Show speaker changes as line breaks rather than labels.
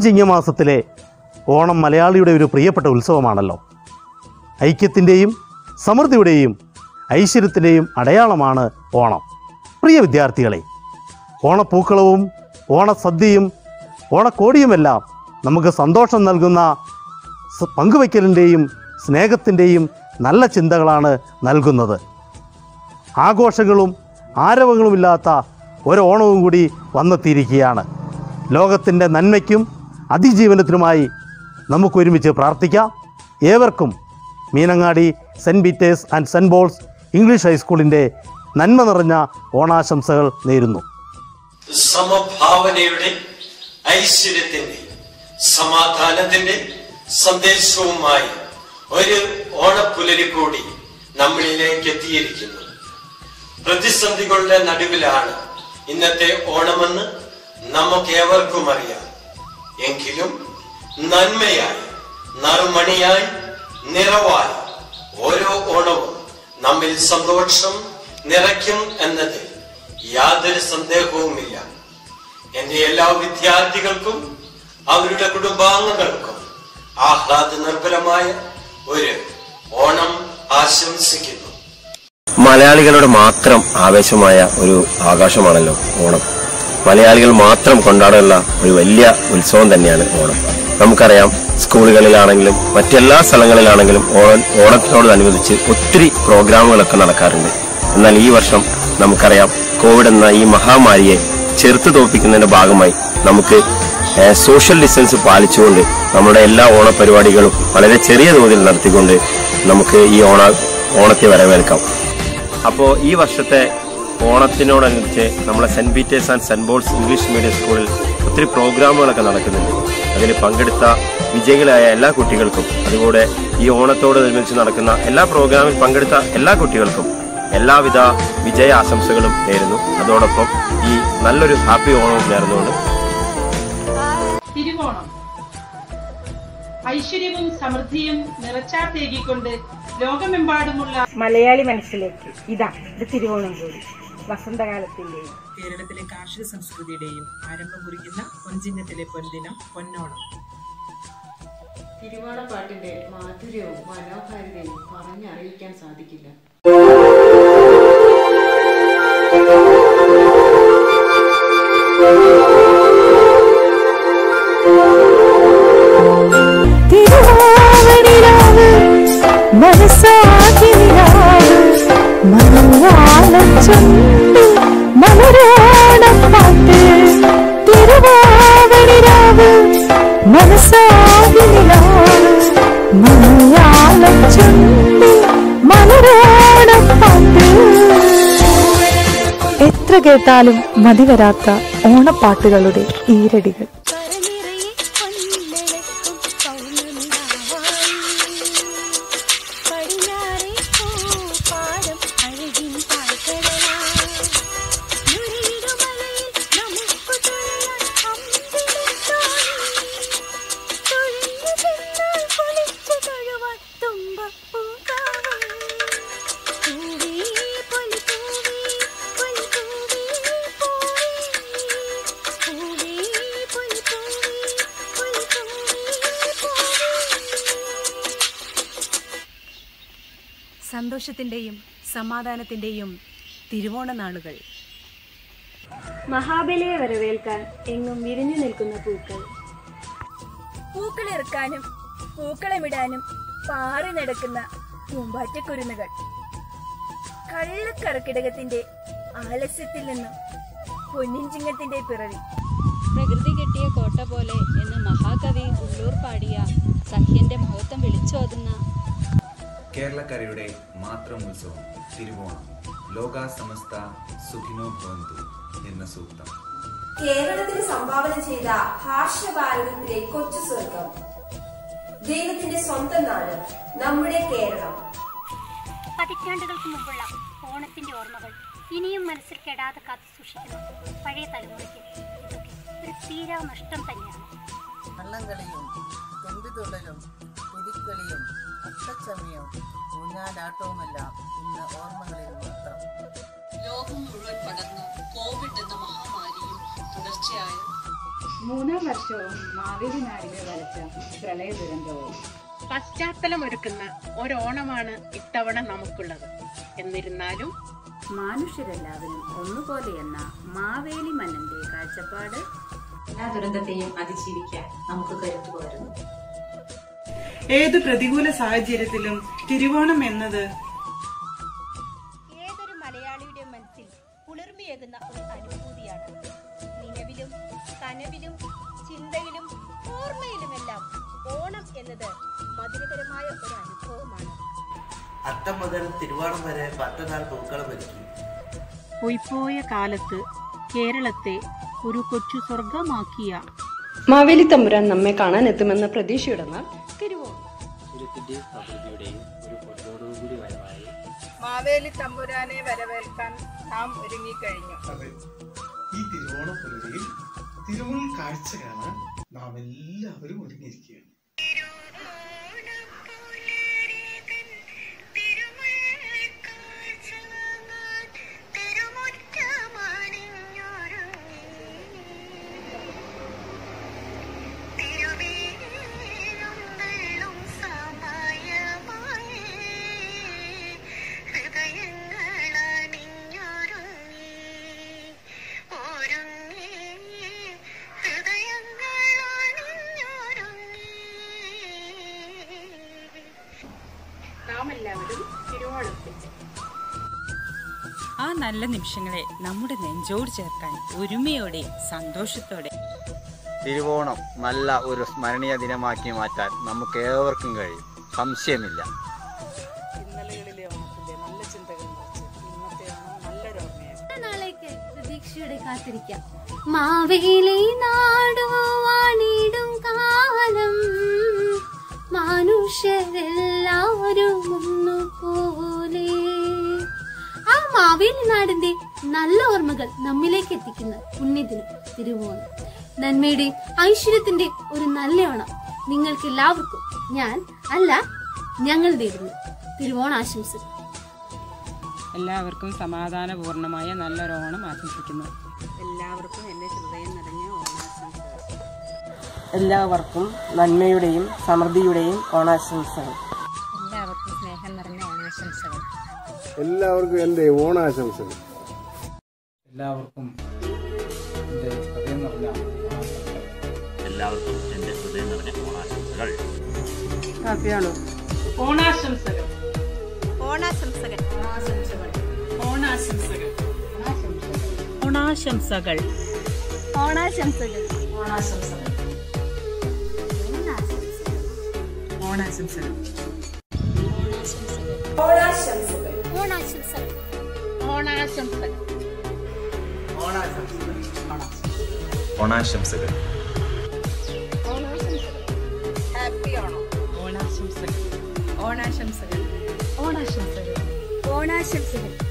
ചിങ്ങമാസത്തിലെ ഓണം മലയാളിയുടെ ഒരു പ്രിയപ്പെട്ട ഉത്സവമാണല്ലോ ഐക്യത്തിൻ്റെയും സമൃദ്ധിയുടെയും ഐശ്വര്യത്തിൻ്റെയും അടയാളമാണ് ഓണം പ്രിയ വിദ്യാർത്ഥികളെ ഓണപ്പൂക്കളവും ഓണസദ്യയും ഓണക്കോടിയുമെല്ലാം നമുക്ക് സന്തോഷം നൽകുന്ന സ- പങ്കുവയ്ക്കലിൻ്റെയും സ്നേഹത്തിൻ്റെയും നല്ല ചിന്തകളാണ് നൽകുന്നത് ആഘോഷങ്ങളും ആരവങ്ങളുമില്ലാത്ത ഒരു ഓണവും കൂടി വന്നെത്തിയിരിക്കുകയാണ് ലോകത്തിൻ്റെ നന്മയ്ക്കും അതിജീവനത്തിനുമായി നമുക്കൊരുമിച്ച് പ്രാർത്ഥിക്കാം ഏവർക്കും Meenangadi Saint Peter's and Saint Paul's English ഹൈസ്കൂളിൻ്റെ നന്മ നിറഞ്ഞ ഓണാശംസകൾ നേരുന്നു
സമഭാവനയുടെ ഐശ്വര്യത്തിന്റെ സമാധാനത്തിന്റെ സന്ദേശവുമായി ഒരു ഓണപ്പുലരി കൂടി നമ്മളിലേക്ക് എത്തിയിരിക്കുന്നു പ്രതിസന്ധികളുടെ നടുവിലാണ് ഇന്നത്തെ ഓണമെന്ന് നമുക്ക് ഏവർക്കും അറിയാം എങ്കിലും നന്മയായി നറുമണിയായി നിറവായി ഓരോ ഓണവും നമ്മിൽ സന്തോഷം നിറയ്ക്കും എന്നതിൽ യാതൊരു സന്ദേഹവുമില്ല എന്റെ എല്ലാ വിദ്യാർത്ഥികൾക്കും അവരുടെ കുടുംബാംഗങ്ങൾക്കും ആഹ്ലാദ നിർഭരമായ ഒരു ഓണം ആശംസിക്കുന്നു
മലയാളികളുടെ മാത്രം ആവേശമായ ഒരു ആകാശമാണല്ലോ ഓണം മലയാളികൾ മാത്രം കൊണ്ടാടുന്ന ഒരു വലിയ ഉത്സവം തന്നെയാണ് ഓണം നമുക്കറിയാം സ്കൂളുകളിലാണെങ്കിലും മറ്റെല്ലാ സ്ഥലങ്ങളിലാണെങ്കിലും ഓണം ഓണത്തിനോടനുബന്ധിച്ച് ഒത്തിരി പ്രോഗ്രാമുകളൊക്കെ നടക്കാറുണ്ട് എന്നാൽ ഈ വർഷം നമുക്കറിയാം കോവിഡ് എന്ന ഈ മഹാമാരിയെ ചെറുത്തു തോൽപ്പിക്കുന്നതിന്റെ ഭാഗമായി നമുക്ക് ഏഹ്, സോഷ്യൽ ഡിസ്റ്റൻസ് പാലിച്ചുകൊണ്ട് നമ്മുടെ എല്ലാ ഓണപരിപാടികളും വളരെ ചെറിയ തോതിൽ നടത്തിക്കൊണ്ട് നമുക്ക് ഈ ഓണ ഓണത്തെ വരവേൽക്കാം അപ്പോൾ ഈ വർഷത്തെ ഓണത്തിനോടനുബന്ധിച്ച് നമ്മളെ Saint Peter's and Saint Paul's English medium സ്കൂളിൽ ഒത്തിരി പ്രോഗ്രാമുകളൊക്കെ നടക്കുന്നുണ്ട് അതിൽ പങ്കെടുത്ത വിജയികളായ എല്ലാ കുട്ടികൾക്കും അതുകൂടെ ഈ ഓണത്തോടനുബന്ധിച്ച് നടക്കുന്ന എല്ലാ പ്രോഗ്രാമിൽ പങ്കെടുത്ത എല്ലാ കുട്ടികൾക്കും എല്ലാവിധ വിജയ ആശംസകളും നേരുന്നു അതോടൊപ്പം ഈ നല്ലൊരു ഹാപ്പി ഓണവും നേർന്നുകൊണ്ട്
തിരുവോണം ഐശ്വര്യവും സമൃദ്ധിയും നിറച്ചാർത്തേകിക്കൊണ്ട് ലോകമെമ്പാടുമുള്ള
മലയാളി മനസ്സിലേക്ക് ഇതാ ഇത് തിരുവോണം കൂടി വസന്തകാലത്തിന്റെയും
കേരളത്തിലെ കാർഷിക സംസ്കൃതിയുടെയും ആരംഭം കുറിക്കുന്ന പൊൻചിഹ്നത്തിലെ പൊൻദിനം പൊന്നോണം
തിരുവോണപ്പാട്ടിന്റെ മാധുര്യവും മനോഹാരിതയും പറഞ്ഞറിയിക്കാൻ സാധിക്കില്ല
തിരുവാവണിരാവ് മനസ്സാകിനിരാവ് മലയാളം ചൊല്ലി മലരോണപ്പാട്ട് തിരുവാവണിരാവ് മനസ്സാകിനിരാവ് മലയാളം ചൊല്ലി മലരോണപ്പാട്ട് എത്ര കേട്ടാലും മതിവരാത്ത ഓണപ്പാട്ടുകളുടെ ഈരടികൾ
സന്തോഷത്തിന്റെയും സമാധാനത്തിന്റെയും തിരുവോണ നാളുകൾ
മഹാബലിയെ വരവേൽക്കാൻ എങ്ങും വിരിഞ്ഞു നിൽക്കുന്ന പൂക്കൾ
പൂക്കളിറക്കാനും പൂക്കളമിടാനും പാറി നടക്കുന്ന പൂമ്പാറ്റക്കുരുന്നുകൾ കള്ളക്കറക്കിടകത്തിന്റെ ആലസ്യത്തിൽ നിന്നും പൊന്നിൻചിങ്ങത്തിന്റെ പിറവി
പ്രകൃതി കെട്ടിയ കോട്ട പോലെ എന്ന് മഹാകവി ഉള്ളൂർ പാടിയ സഹ്യന്റെ മഹത്വം വിളിച്ചോതുന്ന
കേരളക്കരയുടെ മാത്രം ഉത്സവം തിരുവോണം ലോകാ സമസ്ത സുഖിനോ ഭവന്തു എന്ന സൂക്തം
കേരളത്തിന് സംഭാവന ചെയ്ത ഭാഷ ഭാരതത്തിലെ കൊച്ചു സ്വർഗം ദൈവത്തിന്റെ സ്വന്തം നാട് നമ്മുടെ കേരളം
പതിറ്റാണ്ടുകൾക്ക് മുമ്പുള്ള ഓണത്തിന്റെ ഓർമ്മകൾ ഇനിയും മനസ്സിൽ കെടാതെ കാത്തു സൂക്ഷിക്കുന്ന പഴയ തലമുറയ്ക്ക് ഇതൊക്കെ ഒരു തീരാ നഷ്ടം തന്നെയാണ്
വള്ളംകളിയും തുമ്പിതുള്ളലും പുലിക്കളിയും അത്തച്ചമയും ഊഞ്ഞാലാട്ടവുമെല്ലാം ഇന്ന് ഓർമ്മകളിൽ മാത്രം
ലോകം മുഴുവൻ പടർന്നു കോവിഡ് എന്ന മഹാമാരിയും തുടർച്ചയായ
മൂന്നാം വർഷവും മാവേലി നാടിനെ വരച്ച പ്രളയ ദുരന്തവും
പശ്ചാത്തലമൊരുക്കുന്ന ഒരോണമാണ് ഇത്തവണ നമുക്കുള്ളത് എന്നിരുന്നാലും
മനുഷ്യരെല്ലാവരും ഒന്നുപോലെ എന്ന മാവേലി മന്നന്റെ കാഴ്ചപ്പാട്
എല്ലാ ദുരന്തത്തെയും അതിജീവിക്കാൻ നമുക്ക് കരുത്തു പകരുന്നു
ഏത് പ്രതികൂല സാഹചര്യത്തിലും തിരുവോണം എന്നത്
ഏതൊരു മലയാളിയുടെ മനസ്സിൽ കുളിർമയേകുന്ന ഒരു അനുഭൂതിയാണ് നിലവിലും കനവിലും ചിന്തയിലും ഓർമ്മയിലുമെല്ലാം ഓണം എന്നത് മധുരകരമായ ഒരു അനുഭവമാണ്
അത്തം മുതൽ തിരുവോണം വരെ പത്ത് നാൾ പൂക്കളം ഒരുക്കി
പൊയ്പോയ കാലത്ത് കേരളത്തെ ഒരു കൊച്ചു സ്വർഗമാക്കിയ
മാവേലി തമ്പുരാൻ നമ്മെ കാണാൻ എത്തുമെന്ന പ്രതീക്ഷയുടെ നാൾ തിരുവോണം
സൂര്യത്തിന്റെയും പ്രകൃതിയുടെയും ഒരു പൊന്നോടുകൂടി വരവായി
മാവേലി തമ്പുരാനെ വരവേൽക്കാൻ നാം ഒരുങ്ങിക്കഴിഞ്ഞു
ഈ തിരുവോണ പുലരിയിൽ തിരുവോണ കാഴ്ച കാണാൻ നാം എല്ലാവരും ഒരുങ്ങിയിരിക്കുകയാണ്
നാം എല്ലാവരും തിരുവോണത്തിൽ
ആ നല്ല നിമിഷങ്ങളെ നമ്മുടെ നെഞ്ചോട് ചേർക്കാൻ ഒരുമയോടെ സന്തോഷത്തോടെ
തിരുവോണം നല്ല ഒരു സ്മരണീയ ദിനമാക്കി മാറ്റാൻ നമുക്ക് ഏവർക്കും കഴിയും സംശയമില്ല
ഇന്നലകളിലെ ഓണത്തിന്റെ നല്ല ചിന്തകൾ നിറച്ച് ഇന്നത്തെ ഓണം നല്ലൊരു ഓർമ്മയാണ്
നാളേക്ക് പ്രതീക്ഷയോടെ കാത്തിരിക്കാം മാവേലി നാടുവാണിടും കാലം മനുഷ്യരെല്ലാവരും ഒന്നുപോലെ ആ മാവേലി നാടിന്റെ നല്ല ഓർമ്മകൾ നമ്മിലേക്ക് എത്തിക്കുന്ന പുണ്യദിനം തിരുവോണം നന്മയുടെ ഐശ്വര്യത്തിന്റെ ഒരു നല്ല ഓണം നിങ്ങൾക്ക് എല്ലാവർക്കും ഞാൻ അല്ല ഞങ്ങൾ നേരുന്നു തിരുവോണാശംസകൾ
എല്ലാവർക്കും സമാധാനപൂർണമായ നല്ലൊരു ഓണം ആശംസിക്കുന്നു
എല്ലാവർക്കും എന്റെ ഹൃദയം നിറഞ്ഞ ഓണാശംസകൾ
എല്ലാവർക്കും നന്മയുടെയും സമൃദ്ധിയുടെയും ഓണാശംസകൾ
എല്ലാവർക്കും സ്നേഹം നിറഞ്ഞ ഓണാശംസകൾ
എല്ലാവർക്കും എൻ്റെ ഓണാശംസകൾ
എല്ലാവർക്കും എൻ്റെ ഹൃദയം നിറഞ്ഞ
എല്ലാവർക്കും എൻ്റെ ഹൃദയം നിറഞ്ഞ ഓണാശംസകൾ
ഹാപ്പിയാണോ
ഓണാശംസകൾ
ഓണാശംസകൾ
ഓണാശംസകൾ
ഓണാശംസകൾ
ഓണാശംസകൾ
ഓണാശംസകൾ
ഓണാശംസകൾ
ഓണാശംസകൾ
ഓണാശംസകൾ
ഓണാശംസകൾ
ഹാപ്പി ഓണം
ഓണാശംസകൾ
ഓണാശംസകൾ
ഓണാശംസകൾ ഓണാശംസകൾ